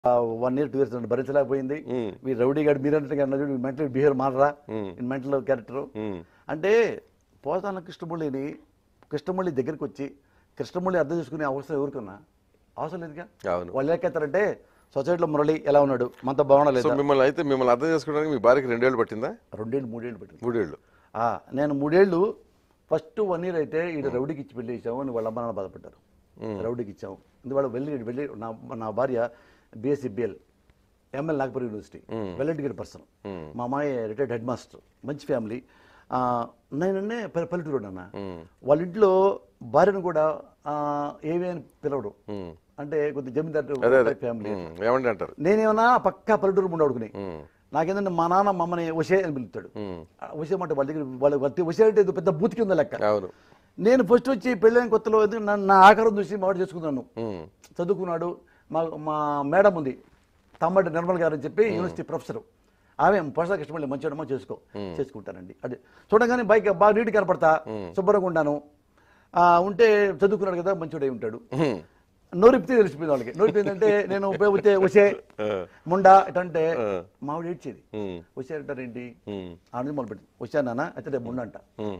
One year two years భరించలేకపోయింది um, మీ rowdy గారు మీరు అంటే మెంటల్ బిహేవియర్ మారరా ఉమ్, మెంటల్ క్యారెక్టర్ ఉమ్, అంటే పోతాన కృష్ణమురళిని కృష్ణమురళి దగ్గరికి వచ్చి కృష్ణమురళి అర్థం చేసుకునే అవసరం ఎవరికన్నా అవసరం లేదుగా అవును వాళ్ళు ఏకెత్తారంటే సొసైటీలో మురళి ఎలా ఉన్నాడు మనతో బాగున్నా సో లేదా మిమ్మల్ని అయితే మిమ్మల్ని అర్థం చేసుకోవడానికి మీ భార్యకి రెండేళ్ళు పట్టిందా రెండేళ్ళు మూడేళ్ళు పెట్టింది మూడేళ్ళు ఆ, నేను మూడేళ్ళు ఫస్ట్ వన్ ఇయర్ అయితే ఈ రౌడీకి ఇచ్చి పెళ్లి చేసాము అని వాళ్ళ అమ్మ నాన్న బాధపడ్డారు రౌడీకి ఇచ్చాము ఎందువల్ల వెళ్ళి వెళ్ళి నా నా భార్య BSc BL ML Nagpur university well educated person um, మా అమ్మాయి రిటైర్డ్ హెడ్ మాస్టర్ మంచి ఫ్యామిలీ నేనన్నే పల్లె పల్లెటూరు అన్న ఉమ్, వాళ్ళ ఇంట్లో భార్యను కూడా ఆ, ఏవి అని పిలవడం ఉమ్. అంటే కొద్ది అదే జమీందారు అదే ఫ్యామిలీ ఉమ్, ఏమండి అంటారు నేనేమన్నా పక్కా పల్లెటూరు ముందు అడుగుని ఉమ్, నాకేంటంటే మా నాన్న మా అమ్మని ఉషే అని పిలుస్తాడు ఉమ్, ఆ ఉషే మాట వాళ్ళ దగ్గర వాళ్ళ వాళ్ళ ఉషే అంటే ఏదో పెద్ద బూతికి ఉందా లెక్క అవును నేను ఫస్ట్ వచ్చి పెళ్ళైన కొత్తలో ఎందుకు నా- నా ఆకారం చూసి మావాడు చేసుకున్నాను ఉమ్, చదువుకున్నాడు మా మా మేడం ఉంది తమ్మడి నిర్మల్ గారు అని చెప్పి యూనివర్సిటీ ప్రొఫెసర్ ఆమె ప్రొఫెసర్ కృష్ణమల్లి మంచివాడమ్మా చేసుకో చేసుకుంటానండి అదే చూడగానే బైక్ బాగా నీటి కనపడతా శుభ్రంగా ఉంటాను ఆ, ఉంటే చదువుకున్నాడు కదా మంచివాడై ఉంటాడు ఉమ్, నోరిపితే తెలిసిపోయింది వాళ్ళకి నోరిపోయిందంటే నేను ఉపయోగితే వచ్చే ఆ, ముండా ఎటంటే ఆ. మావిడ ఏడ్చేది ఉమ్, వచ్చే అంటారేంటి ఉమ్, ఆ నుంచి మొదలుపెట్టి వచ్చాను నాన్న అయితే రేపు ముండ అంట ఉమ్,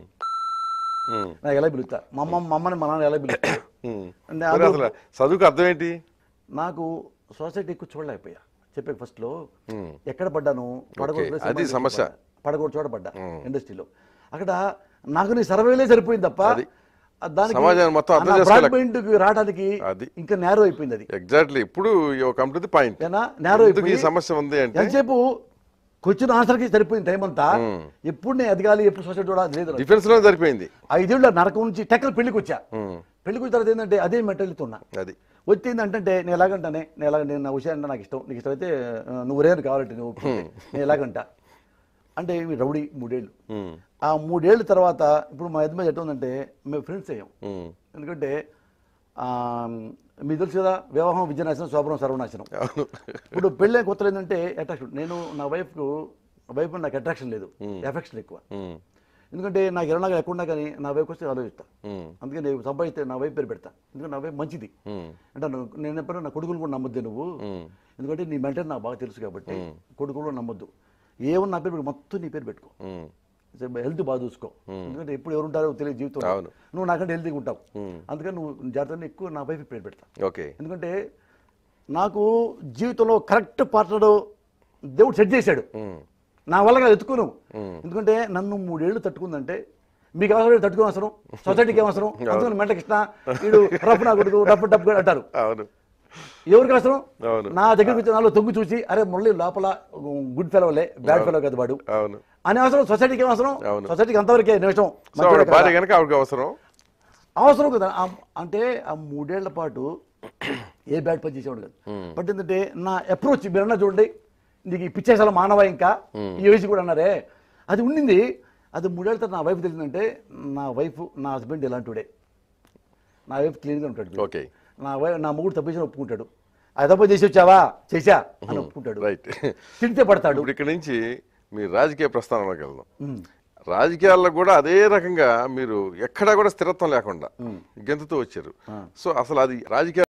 ఉమ్, నాకు ఎలా పిలుస్తా మా అమ్మ మా అమ్మని మా నాన్న ఎలా పిలుస్తా ఉమ్. అంటే మరి అది అసలు చదువుకు అర్థం ఏంటి నాకు సొసైటీ ఎక్కువ చూడలేకపోయా చెప్పే ఫస్ట్లో ఉమ్, ఎక్కడ పడ్డాను పడకూడదు ఓకే, place అది పడ్డా. సమస్య. పడకూడదు చోట పడ్డా ఇండస్ట్రీలో అక్కడ నాకు నీ సర్వేలే సరిపోయింది తప్ప అది. ఆ దానికి సమాజాన్ని మొత్తం అర్థం ఆ నా చేసుకోలేక- broad mind కి రావడానికి అది. ఇంకా నేరో అయిపోయింది అది ఎగ్జాక్ట్లీ ఇప్పుడు కమ్ టు ది పాయింట్ ఏనా నేరో ఎందుకు ఈ అయిపోయి సమస్య ఉంది అంటే ఎంతసేపు క్వశ్చన్ ఆన్సర్కి సరిపోయింది టైం అంతా ఎప్పుడు నేను ఎదగాలి ఎప్పుడు సొసైటీ చూడాలి లేదు నాకు. డిఫెన్స్ లో సరిపోయింది ఐదేళ్ళ నరకం నుంచి టెక్కల పెళ్లికి వచ్చా ఉమ్, పెళ్లికి వచ్చిన తర్వాత ఏంటంటే అదే మెంటాలిటీ ఉన్నా అది వచ్చింది అంటే నేను ఎలాగంటానే నేను ఎలాగ నేను నా విషయం అంటే నాకు ఇష్టం నీకు ఇష్టమైతే ఆ, నువ్వు రేరు కావాలంటే నువ్వు ఒప్పుకుంటే నేను ఎలాగంట అంటే ఇవి రౌడీ మూడేళ్ళు ఉమ్, ఆ మూడేళ్ళ తర్వాత ఇప్పుడు మా ఇద్దరి మీద ఎట్లా ఉందంటే మేము ఫ్రెండ్స్ అయ్యాం ఉమ్, ఎందుకంటే ఆ, మీకు తెలుసు కదా వివాహం విద్యానాశనం శోభనం సర్వనాశనం అవును ఇప్పుడు పెళ్ళే కొత్తలో ఏంటంటే అట్రాక్షన్ నేను నా వైఫ్కు వైఫ్ నాకు అట్రాక్షన్ లేదు ఎఫెక్షన్ ఎక్కువ ఉమ్, ఎందుకంటే నాకు ఇరవై నాలుగు ఎక్కడున్నా కానీ నా వైఫ్ వస్తే ఆలోచిస్తా ఉమ్, అందుకే నేను సంపాదిస్తే నా వైఫ్ పేరు పెడతా ఎందుకంటే నా వైఫ్ మంచిది ఉమ్, అంటే నువ్వు- నేను ఎప్పుడైనా నా కొడుకులు కూడా నమ్మొద్దు నువ్వు ఉమ్, ఎందుకంటే నీ మెంటర్ నాకు బాగా తెలుసు కాబట్టి కొడుకులు కూడా నమ్మొద్దు ఏమన్నా నా పేరు పెట్టు మొత్తం నీ పేరు పెట్టుకో ఉమ్, హెల్త్ బాగా చూసుకో ఎందుకంటే ఎప్పుడు ఎవరు ఉంటారో తెలియదు జీవితం అవును. నువ్వు నాకంటే హెల్తీగా ఉంటావు ఉమ్. అందుకని నువ్వు జాగ్రత్తగా ఎక్కువ నా వైఫ్ పేరు పెడతా ఓకే ఎందుకంటే నాకు జీవితంలో కరెక్ట్ పార్ట్నర్ దేవుడు సెట్ చేశాడు ఉమ్, నా వల్ల కాదు ఎత్తుకోను ఎందుకంటే నన్ను మూడేళ్లు తట్టుకుందంటే మీకు అవసరం తట్టుకుని అవసరం సొసైటీకి అవసరం అందుకని మెంట కృష్ణ వీడు రఫ్ నా కొడుకు రఫ్ డబ్బు అంటారు అవును ఎవరికి అవసరం అవును నా దగ్గరికి వచ్చి నాలో తొంగి చూసి అరే మురళి లోపల గుడ్ ఫెలోలే బ్యాడ్ ఫెలో కదా వాడు అవును అనే అవసరం సొసైటీకి ఏం అవసరం అవును. సొసైటీకి అంతవరకే నిమిషం సో ఆవిడ భార్య కనుక ఆవిడకి అవసరం అవసరం కదా ఆ- అంటే ఆ మూడేళ్ల పాటు ఏ బ్యాడ్ పని చేసేవాడు కాదు బట్ ఏంటంటే నా అప్రోచ్ మీరు అన్నా చూడండి నీకు ఈ పిచ్చేసాల మానవ ఇంకా ఈ వయసు కూడా అన్నారే అది ఉండింది అది మూడేళ్ల తర్వాత నా వైఫ్ తెలిసిందంటే నా వైఫ్ నా హస్బెండ్ ఇలాంటివాడే నా వైఫ్ క్లీన్గా ఉంటాడు ఓకే నా వై నా మొగుడు తప్పించిన ఒప్పుకుంటాడు ఆ తప్ప చేసి వచ్చావా చేశా అని ఒప్పుకుంటాడు రైట్ తిడితే పడతాడు ఇప్పుడు ఇక్కడ నుంచి మీ రాజకీయ ప్రస్థానంలోకి వెళ్దాం రాజకీయాల్లో కూడా అదే రకంగా మీరు ఎక్కడా కూడా స్థిరత్వం లేకుండా గెంతుతూ వచ్చారు సో అసలు అది రాజకీయ